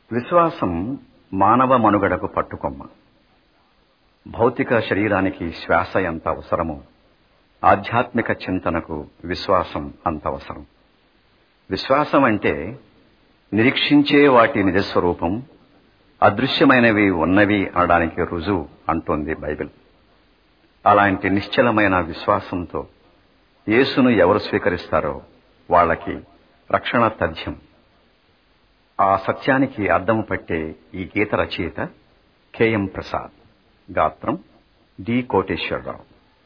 విశ్వాసం మానవ మనుగడకు పట్టుకొమ్మ భౌతిక శరీరానికి శ్వాస ఎంత అవసరమో ఆధ్యాత్మిక చింతనకు విశ్వాసం అంత అవసరం విశ్వాసం అంటే నిరీక్షించే వాటి నిజస్వరూపం అదృశ్యమైనవి ఉన్నవి అనడానికి రుజువు అంటోంది బైబిల్ అలాంటి నిశ్చలమైన విశ్వాసంతో యేసును ఎవరు స్వీకరిస్తారో వాళ్ళకి రక్షణ తథ్యం ఆ సత్యానికి అద్దము పట్టే ఈ గీత రచయిత కెఎం ప్రసాద్ గాత్రం డి కోటేశ్వరరావు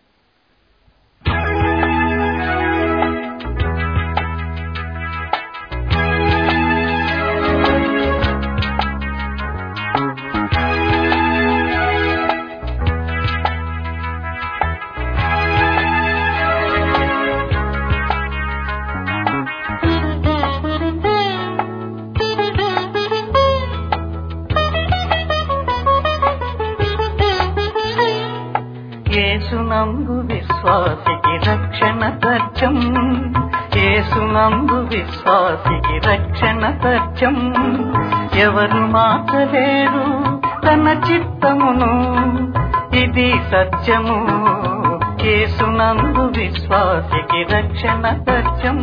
ఏసునందు విశ్వాసికి రక్షణ సత్యం ఏసునందు విశ్వాసికి రక్షణ సత్యం ఎవరు మార్చలేరు తన చిత్తమును ఇది సత్యము ఏసునందు విశ్వాసికి రక్షణ సత్యం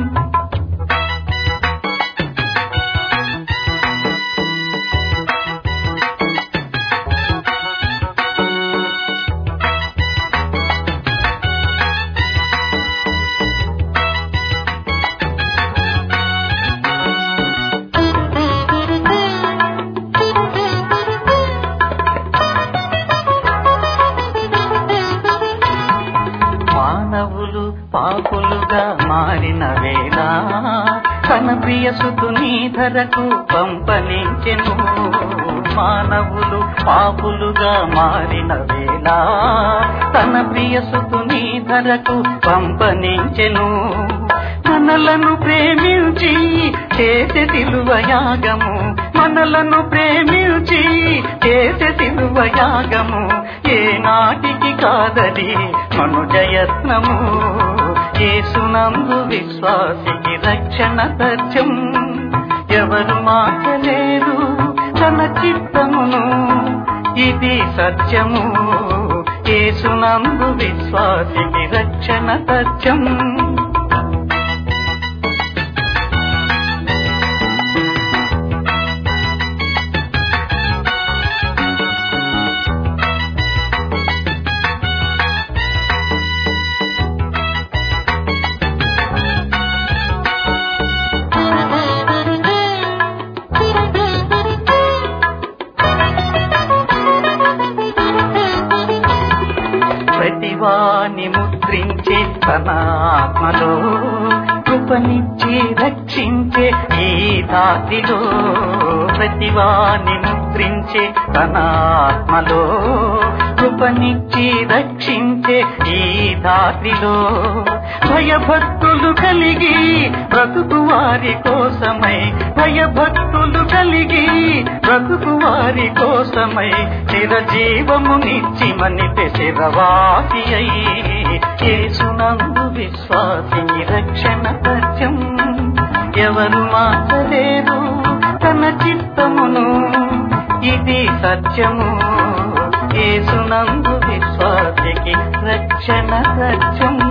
మానవులు పాపులుగా మారిన వేళ తన ప్రియసుతుని ధరకు పంపనించెను మానవులు పాపులుగా మారిన వేళ తన ప్రియసుతుని ధరకు పంపనించెను మనలను ప్రేమించి చేసే సిలువ యాగము మనలను ప్రేమించి చేసే సిలువ యాగము ఏ నాటికి కాదది మనుజయత్నము ఏసునందు విశ్వాసికి రక్షణ సత్యం ఎవరు మార్చలేరు తన చిత్తమును ఇది సత్యము ఏసునందు విశ్వాసికి రక్షణ సత్యం ప్రతివాని ముద్రించే తన ఆత్మలో కృపనిచ్చి రక్షించే ఈ దాతిలో ప్రతివాని ముద్రించే తన ఆత్మలో కృపనిచ్చి రక్షించే ఈ దాతిలో భయభక్తులు కలిగి బ్రతుకు వారి కోసమై భయభక్తులు కలిగి బ్రతుకు వారి కోసమై చిరజీవమునిచ్చి మనిపే శిరవాసి అయి యేసునందు విశ్వాసిని రక్షణ సత్యం ఎవరు మార్చలేరు తన చిత్తమును ఇది సత్యము యేసునందు విశ్వాసికి రక్షణ సత్యం